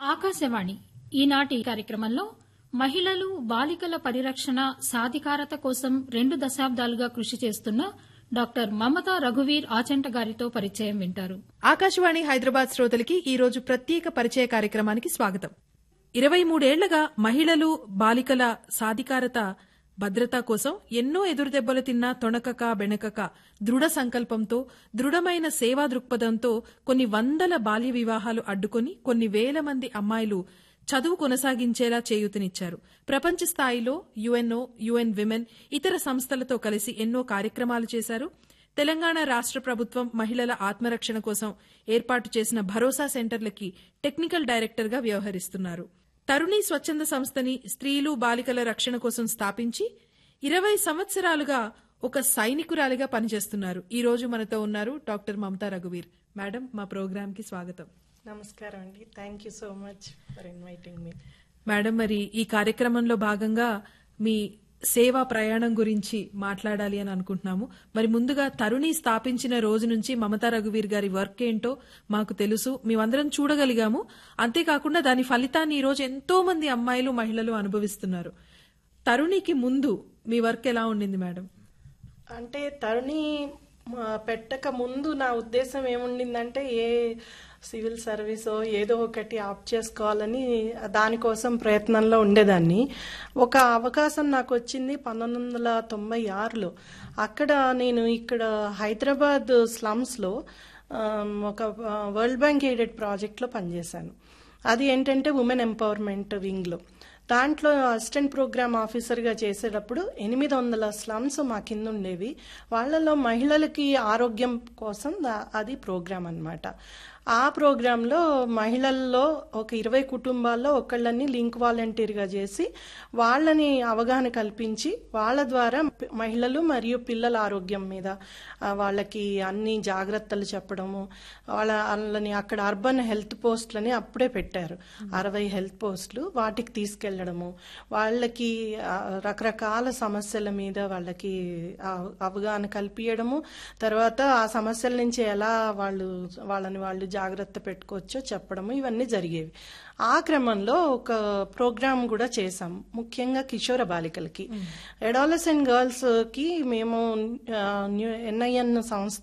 ఆకాశవాణి ఈనాటి కార్యక్రమంలో మహిళలు బాలికల పరిరక్షణ సాధికారత కోసం రెండు దశాబ్దాలుగా కృషి చేస్తున్న డాక్టర్ మమతా రఘువీర్ ఆచంట గారితో పరిచయం వింటారు ఆకాశవాణి హైదరాబాద్ శ్రోతలకి ఈ రోజు ప్రత్యేక పరిచయ కార్యక్రమానికి స్వాగతం ఇరవై మూడేళ్లగా మహిళలు బాలికల సాధికారత భద్రత కోసం ఎన్నో ఎదురుదెబ్బలు తిన్నా తొణకక బెణకక దృఢ సంకల్పంతో దృఢమైన సేవా దృక్పథంతో కొన్ని వందల బాల్య వివాహాలు అడ్డుకొని కొన్ని వేల మంది అమ్మాయిలు చదువు కొనసాగించేలా చేయూతనిచ్చారు ప్రపంచ స్థాయిలో యుఎన్ఓ యుఎన్ విమెన్ ఇతర సంస్థలతో కలిసి ఎన్నో కార్యక్రమాలు చేశారు తెలంగాణ రాష్ట్ర ప్రభుత్వం మహిళల ఆత్మరక్షణ కోసం ఏర్పాటు చేసిన భరోసా సెంటర్లకి టెక్నికల్ డైరెక్టర్గా వ్యవహరిస్తున్నారు తరుణి స్వచ్ఛంద సంస్థని స్త్రీలు బాలికల రక్షణ కోసం స్థాపించి ఇరవై సంవత్సరాలుగా ఒక సైనికురాలిగా పనిచేస్తున్నారు ఈ రోజు మనతో ఉన్నారు డాక్టర్ మమతా రఘువీర్ మేడం మా ప్రోగ్రామ్ కి స్వాగతం నమస్కారం అండి thank you so much for inviting మీ మేడం మరి ఈ కార్యక్రమంలో భాగంగా మీ సేవా ప్రయాణం గురించి మాట్లాడాలి అని అనుకుంటున్నాము మరి ముందుగా తరుణి స్థాపించిన రోజు నుంచి మమతా రఘువీర్ గారి వర్క్ ఏంటో మాకు తెలుసు మేమందరం చూడగలిగాము అంతేకాకుండా దాని ఫలితాన్ని ఈ రోజు ఎంతో మంది అమ్మాయిలు మహిళలు అనుభవిస్తున్నారు తరుణికి ముందు మీ వర్క్ ఎలా ఉండింది మేడం అంటే తరుణి ఆ, పెట్టక ముందు నా ఉద్దేశం ఏముండిందంటే ఏ సివిల్ సర్వీసో ఏదో ఒకటి ఆప్ చేసుకోవాలని దానికోసం ప్రయత్నంలో ఉండేదాన్ని ఒక అవకాశం నాకు వచ్చింది పంతొమ్మిది వందల తొంభై ఆరులో అక్కడ నేను ఇక్కడ హైదరాబాద్ స్లమ్స్లో ఒక వరల్డ్ బ్యాంక్ ఎయిడెడ్ ప్రాజెక్ట్లో పనిచేశాను అది ఏంటంటే ఉమెన్ ఎంపవర్మెంట్ వింగ్లో దాంట్లో అసిస్టెంట్ ప్రోగ్రామ్ ఆఫీసర్గా చేసేటప్పుడు ఎనిమిది వందల స్లమ్స్ మా కింద ఉండేవి వాళ్ళలో మహిళలకి ఆరోగ్యం కోసం దా- అది ప్రోగ్రామ్ అన్నమాట ఆ ప్రోగ్రాంలో మహిళల్లో ఒక ఇరవై కుటుంబాల్లో ఒకళ్ళని లింక్ వాలంటీర్గా చేసి వాళ్ళని అవగాహన కల్పించి వాళ్ళ ద్వారా పి- మహిళలు మరియు పిల్లల ఆరోగ్యం మీద ఆ, వాళ్ళకి అన్ని జాగ్రత్తలు చెప్పడము వాళ్ళ వాళ్ళని అక్కడ అర్బన్ హెల్త్ పోస్టులని అప్పుడే పెట్టారు అరవై హెల్త్ పోస్టులు వాటికి తీసుకెళ్లడము వాళ్ళకి ఆ, రకరకాల సమస్యల మీద వాళ్ళకి ఆ, అవగాహన కల్పించడము తర్వాత ఆ సమస్యల నుంచి ఎలా వాళ్ళు వాళ్ళని వాళ్ళు జాగ్రత్త పెట్టుకోవచ్చో చెప్పడము ఇవన్నీ జరిగేవి ఆ క్రమంలో ఒక ప్రోగ్రామ్ కూడా చేశాం ముఖ్యంగా కిషోర బాలికలకి అడాలసెంట్ గర్ల్స్ కి మేము ఎన్ఐఎన్ సంస్థ